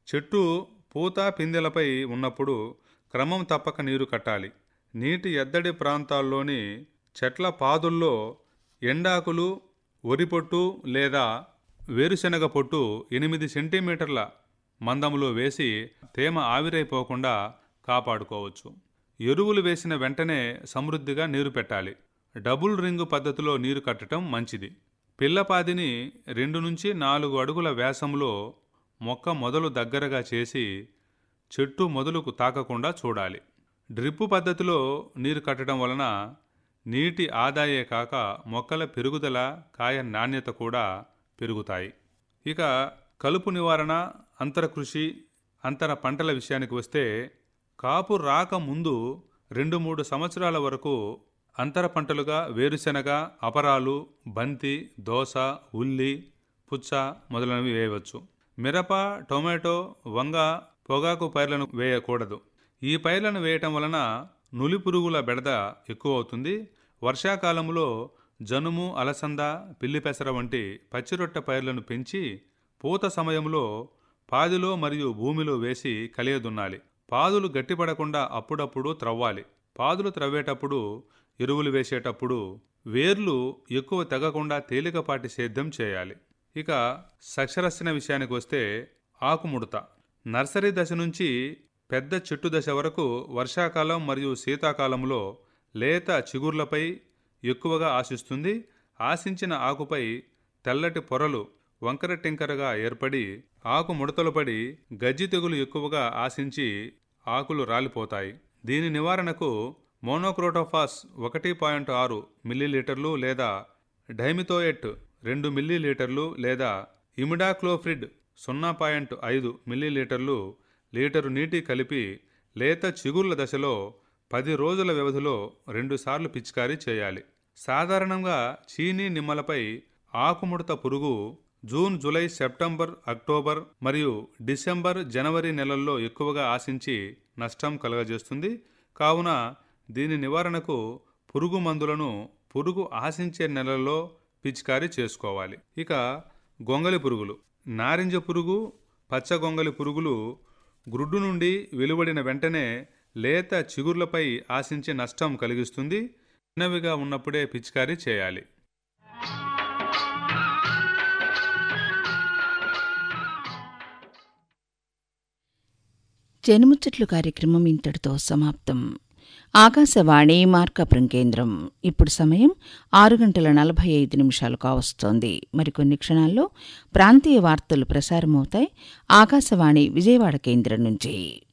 చెట్టు పూత పిందెలపై ఉన్నప్పుడు క్రమం తప్పక నీరు కట్టాలి నీటి ఎద్దడి ప్రాంతాల్లోని చెట్ల పాదుల్లో ఎండాకులు వరి పొట్టు లేదా వేరుశనగ పొట్టు ఎనిమిది సెంటీమీటర్ల మందంలో వేసి తేమ ఆవిరైపోకుండా కాపాడుకోవచ్చు ఎరువులు వేసిన వెంటనే సమృద్ధిగా నీరు పెట్టాలి డబుల్ రింగు పద్ధతిలో నీరు కట్టడం మంచిది పిల్లపాదిని రెండు నుంచి నాలుగు అడుగుల వ్యాసంలో మొక్క మొదలు దగ్గరగా చేసి చెట్టు మొదలుకు తాకకుండా చూడాలి డ్రిప్పు పద్ధతిలో నీరు కట్టడం వలన నీటి ఆదాయే కాక మొక్కల పెరుగుదల కాయ నాణ్యత కూడా పెరుగుతాయి ఇక కలుపు నివారణ అంతర కృషి అంతర పంటల విషయానికి వస్తే కాపు రాక ముందు రెండు మూడు సంవత్సరాల వరకు అంతర పంటలుగా వేరుశెనగ అపరాలు బంతి దోస ఉల్లి పుచ్చ మొదలైనవి వేయవచ్చు మిరప టొమాటో వంగ పొగాకు పైర్లను వేయకూడదు ఈ పైర్లను వేయటం వలన నులి పురుగుల బెడద ఎక్కువ అవుతుంది వర్షాకాలంలో జనుము అలసంద పిల్లిపెసర వంటి పచ్చిరొట్ట పైర్లను పెంచి పూత సమయంలో పాదిలో మరియు భూమిలో వేసి కలియదున్నాలి పాదులు గట్టిపడకుండా అప్పుడప్పుడు త్రవ్వాలి పాదులు త్రవ్వేటప్పుడు ఎరువులు వేసేటప్పుడు వేర్లు ఎక్కువ తెగకుండా తేలికపాటి సేద్యం చేయాలి ఇక సక్షరస్సిన విషయానికి వస్తే ఆకుముడత నర్సరీ దశ నుంచి పెద్ద చెట్టు దశ వరకు వర్షాకాలం మరియు శీతాకాలంలో లేత చిగుర్లపై ఎక్కువగా ఆశిస్తుంది ఆశించిన ఆకుపై తెల్లటి పొరలు వంకర టింకరగా ఏర్పడి ఆకు ముడతలు పడి గజ్జి తెగులు ఎక్కువగా ఆశించి ఆకులు రాలిపోతాయి దీని నివారణకు మోనోక్రోటోఫాస్ ఒకటి పాయింట్ ఆరు మిల్లీలీటర్లు లేదా డైమిథోయెట్ రెండు మిల్లీలీటర్లు లేదా ఇమిడాక్లోఫ్రిడ్ సున్నా పాయింట్ ఐదు మిల్లీలీటర్లు లీటరు నీటి కలిపి లేత చిగుర్ల దశలో పది రోజుల వ్యవధిలో రెండుసార్లు పిచికారీ చేయాలి సాధారణంగా చీనీ నిమ్మలపై ఆకుముడత పురుగు జూన్ జూలై సెప్టెంబర్ అక్టోబర్ మరియు డిసెంబర్ జనవరి నెలల్లో ఎక్కువగా ఆశించి నష్టం కలుగజేస్తుంది కావున దీని నివారణకు పురుగు మందులను పురుగు ఆశించే నెలల్లో పిచికారీ చేసుకోవాలి ఇక గొంగలి పురుగులు నారింజ పురుగు పచ్చ గొంగలి పురుగులు గ్రుడ్డు నుండి వెలువడిన వెంటనే లేత చిగుర్లపై ఆశించే నష్టం కలిగిస్తుంది చిన్నవిగా ఉన్నప్పుడే పిచికారీ చేయాలి జనముచ్చట్లు కార్యక్రమం ఇంతటితో సమాప్తం ఆకాశవాణి మార్కాపురం కేంద్రం ఇప్పుడు సమయం ఆరు గంటల నలభై ఐదు నిమిషాలు కావస్తోంది మరికొన్ని క్షణాల్లో ప్రాంతీయ వార్తలు ప్రసారమవుతాయి ఆకాశవాణి విజయవాడ కేంద్రం నుంచి